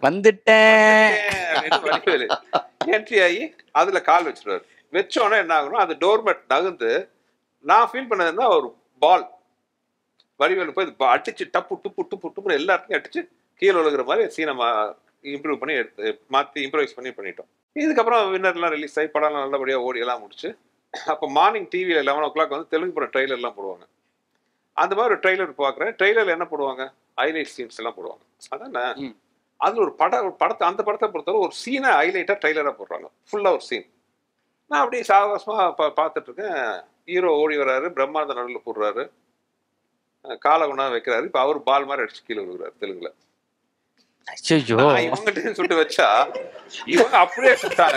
வந்துட்டேன் என்ட்ரி ஆகி அதுல கால் வச்சிருவாரு வச்ச உடனே என்ன ஆகணும் அந்த டோர் மேட் நகர்ந்து நான் ஃபீல் பண்ணதுன்னா ஒரு பால் வடிவேலு போய் இது ப- அடிச்சு டப்பு டுப்பு டுப்பு டுப்புன்னு எல்லா இடத்துலையும் அடிச்சு கீழே விழுகிற மாதிரி சீனை இம்ப்ரூவ் பண்ணி எடுத்து மாற்றி இம்ப்ரூவைஸ் பண்ணி பண்ணிட்டோம் இதுக்கப்புறம் வின்னர்லாம் ரிலீஸ் ஆகி படம்லாம் நல்லபடியாக ஓடி எல்லாம் முடிச்சு அப்போ மார்னிங் டிவியில் லெவன் ஓ கிளாக் வந்து தெலுங்கு படம் ட்ரெய்லர்லாம் போடுவாங்க அந்த மாதிரி ஒரு ட்ரெய்லர் பார்க்குறேன் ட்ரெய்லரில் என்ன போடுவாங்க ஹைலைட் சீன்ஸ் எல்லாம் போடுவாங்க அதானே ம். அதில் ஒரு படம் ஒரு படத்தை அந்த படத்தை பொறுத்தவரை ஒரு சீனை ஹைலைட்டாக ட்ரெய்லராக போடுறாங்க ஃபுல்லாக ஒரு சீன் நான் அப்படியே சாவகாசமாக பா பார்த்துட்டு இருக்கேன் ஹீரோ ஓடி வராரு பிரம்மாண்ட நடுவில் போடுறாரு அஹ் காலை கொண்டா வைக்கிறாரு இப்போ அவர் பால் மாதிரி அடிச்சு கீழே விழுகிறாரு தெலுங்குல ஐயோ நான் இவங்கிட்ட சுட்டு வச்சா இவங்க அப்படியே சுட்டாங்க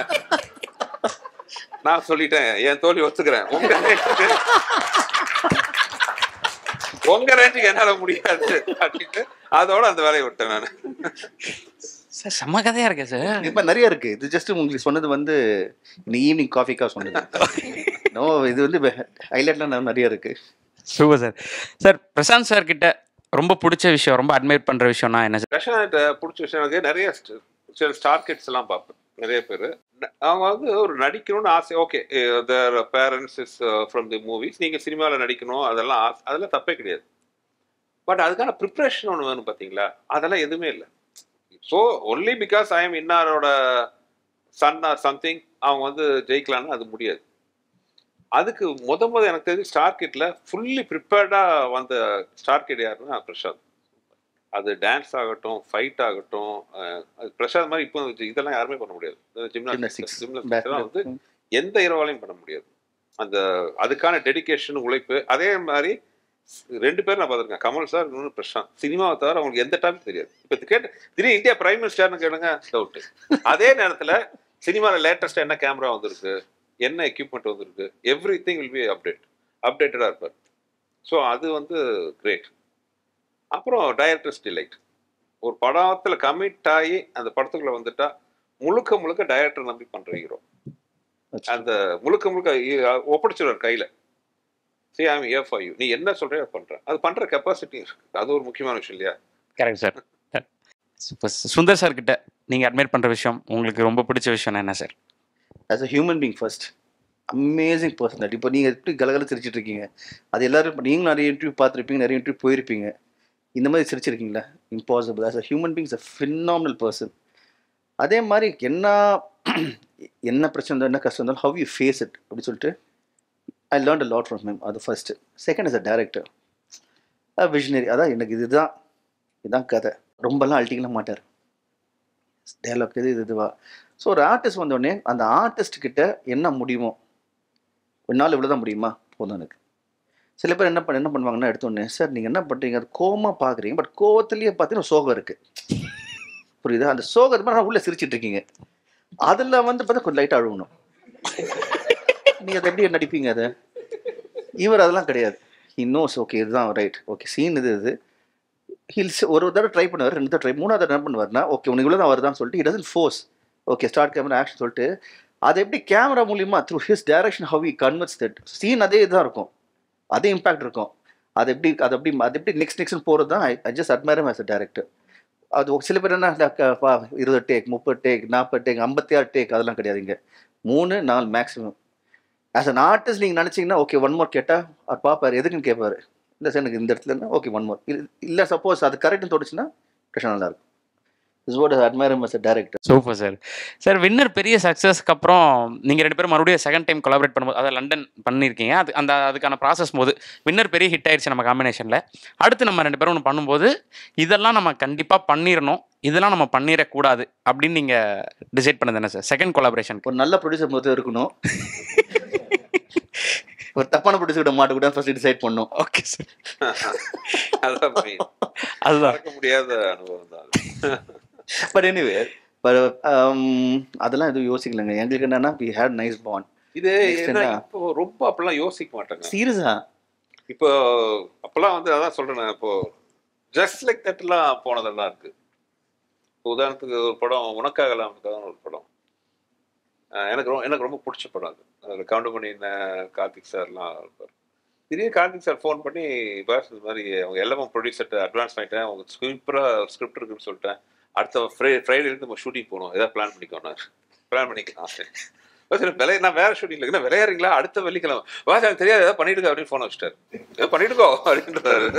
நான் சொல்லிட்டேன் என் தோழி ஒத்துக்கிறேன் உங்க ரேஞ்சுக்கு உங்க ரேஞ்சுக்கு என்னால முடியாது அப்படின்ட்டு அதோட அந்த வேலையை விட்டேன் நான் சார் செம்ம கதையா இருக்கே சார் இப்போ நிறைய இருக்கு இது ஜஸ்ட் உங்களுக்கு சொன்னது வந்து இந்த ஈவினிங் காஃபிக்காக சொன்னது நோ இது வந்து ஹைலைட்லாம் நிறைய இருக்கு super sir sir Prashanth sir கிட்ட ரொம்ப பிடிச்ச விஷயம் ரொம்ப அட்மையர் பண்ற விஷயம்னா என்ன சார் ரஷ்யாட்ட பிடிச்ச விஷயம் எனக்கு நிறைய st- சில ஸ்டார் கிட்ஸ் எல்லாம் பார்ப்பேன் நிறைய பேர் அவங்க வந்து ஒரு நடிக்கணும்னு ஆசை okay their parents is from the movies நீங்கள் சினிமாவில் நடிக்கணும் அதெல்லாம் ஆசை அதெல்லாம் தப்பே கிடையாது பட் அதுக்கான ப்ரிப்ரேஷன் ஒன்று வேணும் பார்த்தீங்களா அதெல்லாம் எதுவுமே இல்லை so only because I am இன்னாரோட சன் ஆர் சம்திங் அவங்க வந்து ஜெயிக்கலான்னு அது முடியாது அதுக்கு முத முத எனக்கு தெரிஞ்சு ஸ்டார் கிட்ல ஃபுல்லி ப்ரிப்பேர்டாக வந்த ஸ்டார் கிட் யாருன்னா பிரசாத் அது டான்ஸ் ஆகட்டும் ஃபைட் ஆகட்டும் அஹ், அது பிரசாத் மாதிரி இப்போ இதெல்லாம் யாருமே பண்ண முடியாது Gymnastics. ஜிம்னாஸ்டிக்ஸ் ஜிம்னாஸ்டிக்ஸ் வந்து எந்த இரவாலையும் பண்ண முடியாது அந்த அதுக்கான டெடிகேஷன் உழைப்பு அதே மாதிரி ரெண்டு பேரும் நான் பார்த்துருக்கேன் கமல் சார் இன்னொன்று பிரசாந்த் சினிமாவை தவிர அவங்களுக்கு எந்த டாபிக் தெரியாது இப்போ கேட்டு திடீர்னு இந்தியா பிரைம் மினிஸ்டர்னு கேளுங்க டவுட்டு அதே நேரத்தில் சினிமாவில் லேட்டஸ்ட்டாக என்ன கேமரா வந்திருக்கு என்ன எக்யூப்மெண்ட் வந்திருக்கு everything will be update அப்டேட்டடாக இருப்பார் ஸோ அது வந்து கிரேட் அப்புறம் டைரக்டர்ஸ் டிலைட் ஒரு படத்தில் கமிட் ஆகி அந்த படத்துக்குள்ள வந்துட்டா முழுக்க முழுக்க டைரக்டர் நம்பி பண்ற ஹீரோ அந்த முழுக்க முழுக்க இ- ஒப்படைச்சிடுவார் கையில சரி ஐம் ஏ ஃபார் யூ நீ என்ன சொல்றியோ அதை பண்றேன் அது பண்ற கெப்பாசிட்டி இருக்கு அது ஒரு முக்கியமான விஷயம் இல்லையா correct sir super Sundar sir கிட்ட நீங்க அட்மையர் பண்ற விஷயம் உங்களுக்கு ரொம்ப பிடிச்ச விஷயம் என்ன sir as a human being first amazing person that இப்போ நீங்கள் எப்படி கலகல சிரிச்சிட்டு இருக்கீங்க அது எல்லாரும் இப்ப நீங்களும் நிறைய இன்டர்வியூ பார்த்துருப்பீங்க நிறைய இன்டர்வியூ போயிருப்பீங்க இந்த மாதிரி சிரிச்சிருக்கீங்களா impossible as a human beings a phenomenal person அதே மாதிரி என்ன என்ன பிரச்சனை இருந்தாலும் என்ன கஷ்டம் இருந்தாலும் ஹவ் யூ ஃபேஸ் இட் அப்படின்னு சொல்லிட்டு I learn a lot from him அது first second is a director visionary அதான் எனக்கு இதுதான் இதுதான் கதை ரொம்பலாம் அழட்டிக்கலாம் மாட்டார் டயலாக் இது இது இதுவா ஸோ ஒரு ஆர்டிஸ்ட் வந்தோடனே அந்த ஆர்டிஸ்ட் கிட்ட என்ன முடியுமோ ஒரு நாள் இவ்வளோ தான் முடியுமா போதும் எனக்கு சில பேர் என்ன பண்ண என்ன பண்ணுவாங்கன்னா எடுத்தோடனே சார் நீங்கள் என்ன பண்ணுறீங்க அது கோமா பார்க்குறீங்க பட் கோவத்துலேயே பார்த்தீங்கன்னா சோகம் இருக்குது புரியுதா அந்த சோகத்து மாதிரி நான் உள்ளே சிரிச்சிட்டு இருக்கீங்க அதில் வந்து பார்த்தா கொஞ்சம் லைட்டாக அழுகணும் நீங்கள் அதை எப்படி நடிப்பீங்க அதை இவர் அதெல்லாம் கிடையாது இன்னோஸ் ஓகே இதுதான் ரைட் ஓகே சீன் இது இது ஹில்ஸ் ஒரு தடவை ட்ரை பண்ணுவார் ரெண்டு தடவை ட்ரை மூணாவது தடவை என்ன பண்ணுவார்னா ஓகே உனக்கு இவ்வளோ தான் வருதான்னு சொல்லிட்டு it doesn't force okay start camera action சொல்லிட்டு அது எப்படி கேமரா மூலியமா through his direction how we converts that scene அதே தான் இருக்கும் அதே இம்பாக்ட் இருக்கும் அது எப்படி அது எப்படி அது எப்படி நெக்ஸ்ட் நெக்ஸ்ட் போகிறது தான் I just admire him as a director அது ஒரு சில பேர் என்ன இல்ல, க- பா, இருபது டேக் முப்பது டேக் நாற்பது டேக் ஐம்பத்தி ஆறு டேக் அதெல்லாம் கிடையாதுங்க மூணு நாலு மேக்ஸிமம் ஆஸ் அன் ஆர்டிஸ்ட் நீங்கள் நினச்சிங்கன்னா ஓகே ஒன் மோர் கேட்டால் அவர் பார்ப்பார் எதுக்குன்னு கேட்பாரு இல்லை சார் எனக்கு இந்த இடத்துல இருந்தால் ஓகே ஒன் மோர் இல்லை சப்போஸ் அது கரெக்ட்னு தோணுச்சுன்னா பிரச்சனை நல்லா இருக்கும் is what admire him as a director super sir sir winner பெரிய சக்ஸஸ்க்கு அப்புறம் நீங்கள் ரெண்டு பேரும் மறுபடியும் செகண்ட் டைம் கொலாபரேட் பண்ணும்போது அதை லண்டன் பண்ணியிருக்கீங்க அது அந்த அதுக்கான ப்ராசஸ் போது வின்னர் பெரிய ஹிட் ஆயிடுச்சு நம்ம காம்பினேஷனில் அடுத்து நம்ம ரெண்டு பேரும் ஒன்று பண்ணும்போது இதெல்லாம் நம்ம கண்டிப்பாக பண்ணிடணும் இதெல்லாம் நம்ம பண்ணிடக்கூடாது அப்படின்னு நீங்கள் டிசைட் பண்ணது என்ன சார் செகண்ட் கொலாபரேஷனுக்கு ஒரு நல்ல ப்ரொடியூசர் முதல்ல இருக்கணும் ஒரு தப்பான ப்ரொடியூசர் கிட்ட மாட்டக்கூடாது ஃபர்ஸ்ட் டிசைட் பண்ணணும் ஓகே சார் அதான் main. அதுதான் மறக்க முடியாத அனுபவம் தான் அது. பட் எனிவே அதெல்லாம் எதுவும் யோசிக்கலங்க எங்களுக்கு என்னன்னா வி ஹேட் நைஸ் பாண்ட் இது Next என்ன என்ன? இப்போ ரொம்ப அப்பெல்லாம் யோசிக்க மாட்டாங்க சீரியஸா இப்போ அப்பெல்லாம் வந்து அதான் சொல்றேன் நான் இப்போ ஜஸ்ட் லைக் தட்லாம் போனதெல்லாம் இருக்கு இப்போ உதாரணத்துக்கு ஒரு படம் உனக்காகலாம் ஒரு படம் அஹ் எனக்கு ரொம்ப எனக்கு ரொம்ப பிடிச்ச படம் அது அதில் கவுண்ட் பண்ணி கார்த்திக் சார்லாம் இருப்பார் திடீர்னு கார்த்திக் சார் ஃபோன் பண்ணி பாஸ் இந்த மாதிரி அவங்க எல்லாமே ப்ரொடியூசர்ட்ட அட்வான்ஸ் பண்ணிட்டேன் அவங்க ஸ்கிரிப்டாக ஸ்கிரிப்ட் இருக்குன்னு சொல்லிட்டேன் அடுத்த ஃப்ரை ஃப்ரைடேலேருந்து நம்ம ஷூட்டிங் போகணும் ஏதாவது பிளான் பண்ணிக்கோனார் பிளான் பண்ணிக்கலாம் சரி "ஓ, சரி விலை நான் வேற ஷூட்டிங் இல்லை விளையாடுறீங்களா அடுத்த வெள்ளிக்கிழமை வா எனக்கு தெரியாது ஏதாவது பண்ணிட்டு அப்படின்னு ஃபோன் வச்சுட்டாரு "ஏதோ பண்ணிட்டுக்கோ அப்படின்றாரு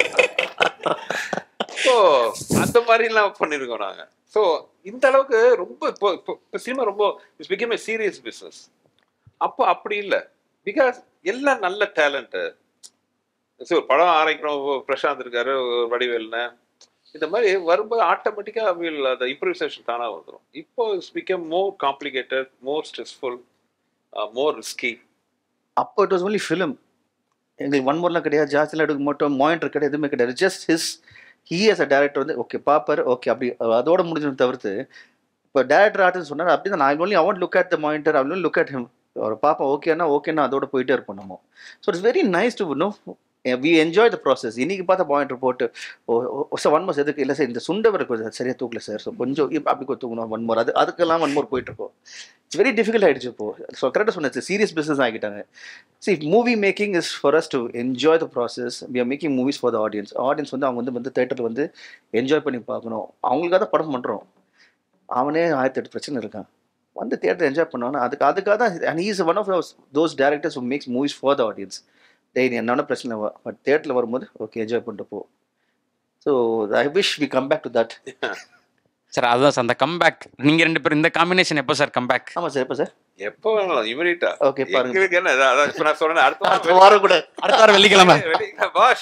ஸோ அந்த மாதிரிலாம் பண்ணியிருக்கோம் நாங்க ஸோ இந்த அளவுக்கு ரொம்ப இப்போ இப்போ இப்போ சினிமா ரொம்ப it's become a serious business அப்போ அப்படி இல்லை பிகாஸ் எல்லாம் நல்ல டேலண்ட்டு சரி படம் ஆரம்பிக்கிறோம் பிரசாந்த் இருக்காரு வடிவேல்னு இந்த மாதிரி வரும்போது ஆட்டோமேட்டிக்காக வில் அந்த இம்ப்ரூவைசேஷன் தானாக வந்துடும் இப்போ it's become more complicated more stressful more risky அப்போ இட் வாஸ் ஒன்லி ஃபிலிம் எங்களுக்கு ஒன் மோர்லாம் கிடையாது ஜாஸ்தியில் எடுக்க மாட்டோம் மானிட்டர் கிடையாது எதுவுமே கிடையாது just his he as a director வந்து ஓகே பார்ப்பாரு ஓகே அப்படி அதோட முடிஞ்சது தவிர்த்து இப்போ டேரக்டர் ஆர்ட்னு சொன்னார் அப்படி தான் நான் ஒன்லி அவன் லுக் அட் த மானிட்டர் அவன் லுக் அட் ஹிம் அவர் பார்ப்போம் ஓகேனா ஓகேனா அதோட போயிட்டே இருப்போம் நம்ம so it's very nice to know we enjoy the process இன்னைக்கு பார்த்த பாயிண்டர் போட்டு ஓ சார் ஒன் மோர் எதுக்கு இல்லை சார் இந்த சுண்டவர் கொஞ்சம் சரியாக தூக்கல சார் ஸோ கொஞ்சம் இப்ப அப்படி கொஞ்சம் தூக்கணும் ஒன் மோர் அது அதுக்கெல்லாம் ஒன் மோர் போயிட்டு இருக்கோம் இட்ஸ் வெரி டிஃபிகல்ட் ஆயிடுச்சு இப்போ ஸோ கரெக்டாக சொன்னது சீரியஸ் பிஸ்னஸ் ஆகிட்டாங்க see movie making is for us to enjoy the process we are making movies for the audience audience வந்து அவங்க வந்து வந்து தேட்டரில் வந்து என்ஜாய் பண்ணி பார்க்கணும் அவங்களுக்காக தான் படம் பண்ணுறோம் அவனே ஆயிரத்தி எட்டு பிரச்சனை இருக்கான் வந்து தேட்டர் என்ஜாய் பண்ணுவானா அதுக்கு அதுக்காக தான் and he's one of those directors makes movies for the audience daily என்னென்ன பிரச்சனை பட் தேட்டரில் வரும்போது ஓகே என்ஜாய் பண்ணிட்டு போ so I wish we come back to that sir அதுதான் சார் அந்த கம்பேக் நீங்கள் ரெண்டு பேரும் இந்த காம்பினேஷன் எப்போ சார் கம்பேக் ஆமாம் சார் எப்போ சார் எப்போ வேணாலும் இமீடியட்டா Okay, பாருங்க. எங்களுக்கு என்ன அதான் அதான் இப்ப நான் சொன்னேன் அடுத்த அடுத்த வாரம் வாரம் கூட அடுத்த வாரம் வெள்ளிக்கிழமை வெளியே பாஷ்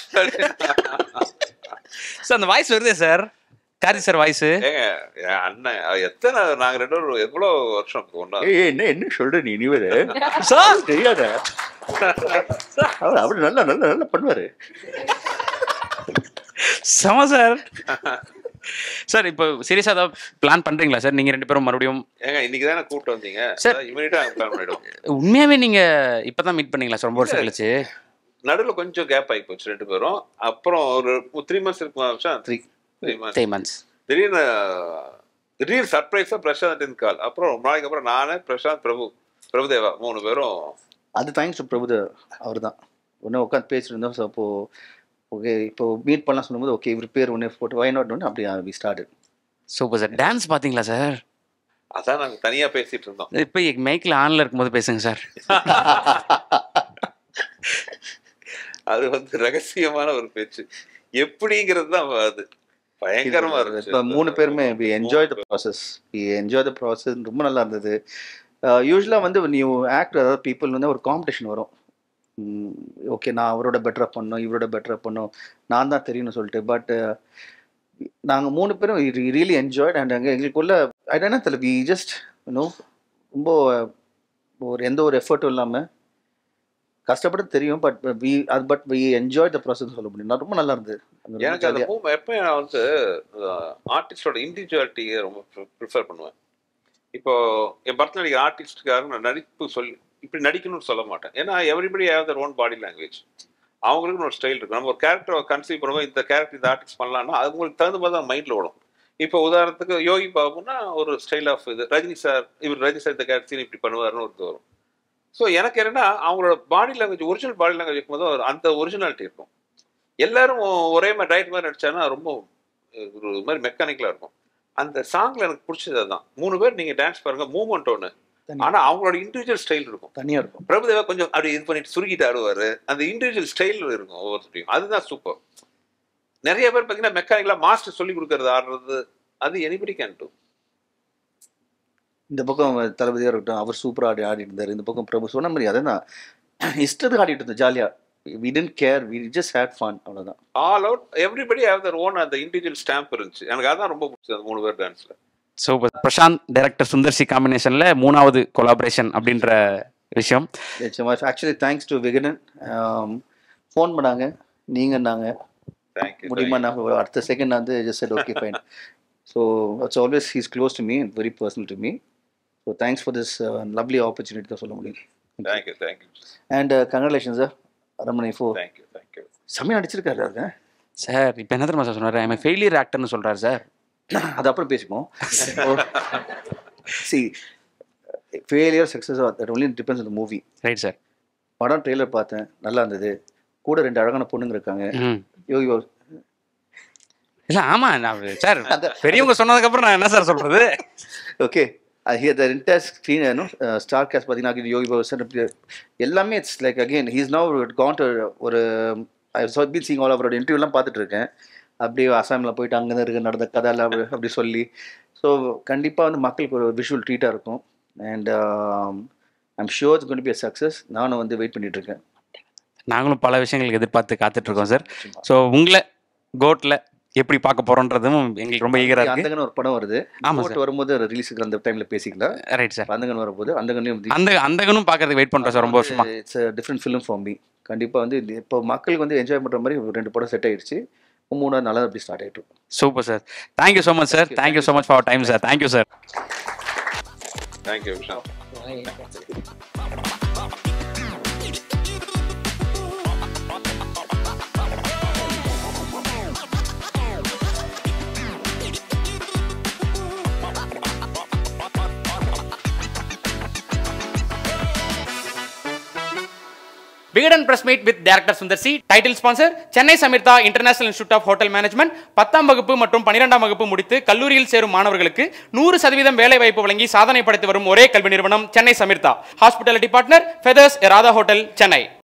சார் அந்த வாய்ஸ் வருதே சார் காரி சார் வாய்ஸ் ஏங்க என் அண்ணன் அவ எத்தனை நாங்க ரெண்டு பேரும் எவ்வளவு வருஷம் ஒண்ணா ஏய் ஏய், என்ன என்ன சொல்ற நீ நீ வேறு சார் தெரியாத அவர் அவர் நல்லா நல்லா நல்லா பண்ணுவாரு செம சார் சார் இப்போ சீரியஸாக ஏதாவது பிளான் பண்ணுறீங்களா சார் நீங்கள் ரெண்டு பேரும் மறுபடியும் ஏங்க இன்னைக்கு தானே கூப்பிட்டு வந்தீங்க Sir. இமீடியட்டா பிளான் பண்ணிடுவோம் உண்மையாகவே நீங்கள் இப்போ தான் மீட் பண்ணீங்களா சார் ரொம்ப வருஷம் கழிச்சு நடுவுல கொஞ்சம் கேப் ஆகி போச்சு ரெண்டு பேரும் அப்புறம் ஒரு த்ரீ மந்த்ஸ் இருக்குமா three three months three months திடீர்னு திடீர் சர்ப்ரைஸா பிரசாந்த் கால் அப்புறம் ரொம்ப நாளைக்கு அப்புறம் நானே பிரசாந்த் பிரபு பிரபுதேவா மூணு பேரும் அது தேங்க்ஸ் டு பிரபுத அவர் தான் ஒன்று உட்காந்து பேசிட்டு இருந்தோம் ஸோ அப்போ ஓகே இப்போ மீட் பண்ணலாம் சொல்லும்போது ஓகே இவர் பேர் ஒன்று போட்டு வை நாட் ஒன்று அப்படி we start super sir dance பார்த்தீங்களா சார் அதான் நாங்க தனியா பேசிட்டு இருந்தோம் இப்போ மைக்கில் ஆனில் இருக்கும்போது பேசுங்க சார் அது வந்து ரகசியமான ஒரு பேச்சு எப்படிங்கிறது தான் அது பயங்கரமா இருந்துச்சு இப்போ மூணு பேருமே we enjoy the process we enjoy the process ரொம்ப நல்லா இருந்தது யூஸ்வலாக வந்து நீ ஆக்டர் அதாவது பீப்புள் வந்து ஒரு காம்படிஷன் வரும் ஓகே நான் அவரோட பெட்டராக பண்ணோம் இவரோட பெட்டராக பண்ணோம் நான் தான் தெரியும்னு சொல்லிட்டு பட் நாங்கள் மூணு பேரும் ரியலி என்ஜாய்ட் அண்ட் அங்கே எங்களுக்குள்ள என்ன தெரியல வி ஜஸ்ட் நோ ரொம்ப ஒரு எந்த ஒரு எஃபர்ட்டும் இல்லாமல் கஷ்டப்பட்டு தெரியும் பட் வி அது but we enjoy the process சொல்ல முடியும் நான் ரொம்ப நல்லா இருந்தது அது ரொம்ப எனக்கு அந்த jolly-ஆ. மூவ் எப்போ நான் வந்து ஆர்டிஸ்டோட இண்டிவிஜுவாலிட்டியை ரொம்ப ப்ரிஃபர் பண்ணுவேன் இப்போ என் படத்தில் நடிக்கிற ஆர்டிஸ்டுக்காக நான் நடிப்பு சொல்லி இப்படி நடிக்கணும்னு சொல்ல மாட்டேன் ஏன்னா everybody have their own body language அவங்களுக்குன்னு ஒரு ஸ்டைல் இருக்கும் நம்ம ஒரு கேரக்டரை கன்சீவ் பண்ணுவோம் இந்த கேரக்டர் இந்த ஆர்டிஸ்ட் பண்ணலாம்னா அவங்களுக்கு தகுந்த மாதிரி தான் மைண்டில் ஓடும் இப்போ உதாரணத்துக்கு யோகி பாபுனா ஒரு ஸ்டைல் ஆஃப் இது ரஜினி சார் இவர் ரஜினி சார் இந்த கேரக்டர் இப்படி பண்ணுவாருன்னு ஒரு இது வரும் ஸோ எனக்கு என்னன்னா அவங்களோட body language original body language இருக்கும்போது ஒரு அந்த ஒரிஜினாலிட்டி இருக்கும் எல்லாரும் ஒரே மாதிரி டைட் மாதிரி நடிச்சாங்கன்னா ரொம்ப அஹ், ஒரு மாதிரி மெக்கானிக்கலாக இருக்கும் அந்த சாங்ல எனக்கு பிடிச்சது அதுதான் மூணு பேர் நீங்க டான்ஸ் பாருங்க மூவ்மெண்ட் ஒன்று தனி. ஆனா அவங்களோட இண்டிவிஜுவல் ஸ்டைல் இருக்கும் தனியாக இருக்கும் பிரபுதேவா கொஞ்சம் அப்படி இது பண்ணிட்டு சுருக்கிட்டு ஆடுவாரு அந்த இண்டிவிஜுவல் ஸ்டைல் இருக்கும் ஒவ்வொருத்தரையும் அதுதான் சூப்பர் நிறைய பேர் பார்த்தீங்கன்னா மெக்கானிக்கலா மாஸ்டர் சொல்லி கொடுக்கறது ஆடுறது அது எனிபடி கேன் டூ இந்த பக்கம் தளபதியாக இருக்கட்டும் அவர் சூப்பராக ஆடி ஆடிட்டு இருந்தார் இந்த பக்கம் பிரபு சொன்ன மாதிரி அதை தான் இஷ்டத்துக்கு ஆடிட்டு இருந்தோம் ஜாலியாக we didn't care we just had fun அவ்வளோதான் all out everybody have their own அந்த இண்டிவிஜுவல் ஸ்டாம்ப் இருந்துச்சு எனக்கு அதான் ரொம்ப பிடிச்சது அந்த மூணு பேர் டான்ஸ்ல சூப்பர் பிரசாந்த் டைரக்டர் சுந்தர்சி காம்பினேஷன்ல மூணாவது கொலாபரேஷன் அப்படின்ற விஷயம் actually thanks to Vikatan phone பண்ணாங்க நீங்கன்னாங்க தேங்க்யூ முடியுமா நான் ஒரு அடுத்த செகண்ட் நான் வந்து just okay fine so it's always he's close to me very personal to me so thanks for this lovely opportunity தான் சொல்ல முடியும் thank you thank you and congratulation sir Aranmanai four thank you thank you செம்மையாக நடிச்சிருக்காரு அது சார் இப்போ என்ன தெரியுமா சார் சொன்னார் ஐம் ஃபெயிலியர் ஆக்டர்னு சொல்றாரு சார் அது அப்புறம் பேசிப்போம் see failure success that only depends அந்த மூவி ரைட் சார் படம் ட்ரெய்லர் பார்த்தேன் நல்லா இருந்தது கூட ரெண்டு அழகான பொண்ணுங்க இருக்காங்க ம் யோகி பாபு இல்ல ஆமா நான் சார் பெரியவங்க சொன்னதுக்கு அப்புறம் நான் என்ன சார் சொல்றது ஓகே அது here the inter screen star cast பார்த்தீங்கன்னா யோகி பாபு சார் இப்படி எல்லாமே it's like again he's no con ஒரு ஐ பீன் சீங் ஆல் அவரோட இன்டர்வியூலாம் பார்த்துட்டு இருக்கேன் அப்படியே அசாமில் போயிட்டு அங்கே இருக்க நடந்த கதையெல்லாம் அப்படி அப்படி சொல்லி ஸோ கண்டிப்பாக வந்து மக்களுக்கு ஒரு விஷுவல் ட்ரீட்டாக இருக்கும் and I'm sure it's gonna be success நானும் வந்து வெயிட் பண்ணிட்டு இருக்கேன் நாங்களும் பல விஷயங்களுக்கு எதிர்பார்த்து காத்துட்டு இருக்கோம் சார் ஸோ உங்களை கோட்ல எப்படி பார்க்க போறோன்றதும் எங்களுக்கு ரொம்ப ஈகரா இருக்கு அந்தகன் ஒரு படம் வருது ஆமா கோட் வரும்போது ரிலீஸுக்கு அந்த டைமில் பேசிக்கலாம் ரைட் சார் அந்தகன் வரும்போது அந்தகன்லையும் அந்த அந்தகனும் பார்க்கறதுக்கு வெயிட் பண்றோம் சார் ரொம்ப வருஷமா it's different film for me கண்டிப்பாக வந்து இது இப்போ மக்களுக்கு வந்து என்ஜாய் பண்ணுற மாதிரி ஒரு ரெண்டு படம் செட் ஆயிடுச்சு இப்போ மூணாவது நாளாக அப்படி ஸ்டார்ட் ஆகிட்டு super sir thank you so much sir thank you so much for time sir thank you sir thank you Vishal Vikatan press meet with director Sundar C title sponsor Chennai Samirtha international institute of hotel management பத்தாம் வகுப்பு மற்றும் பன்னிரெண்டாம் வகுப்பு முடித்து கல்லூரியில் சேரும் மாணவர்களுக்கு நூறு சதவீதம் வேலை வாய்ப்பு வழங்கி சாதனை படைத்து வரும் ஒரே கல்வி நிறுவனம் Chennai Samirtha hospitality partner feathers Radha hotel Chennai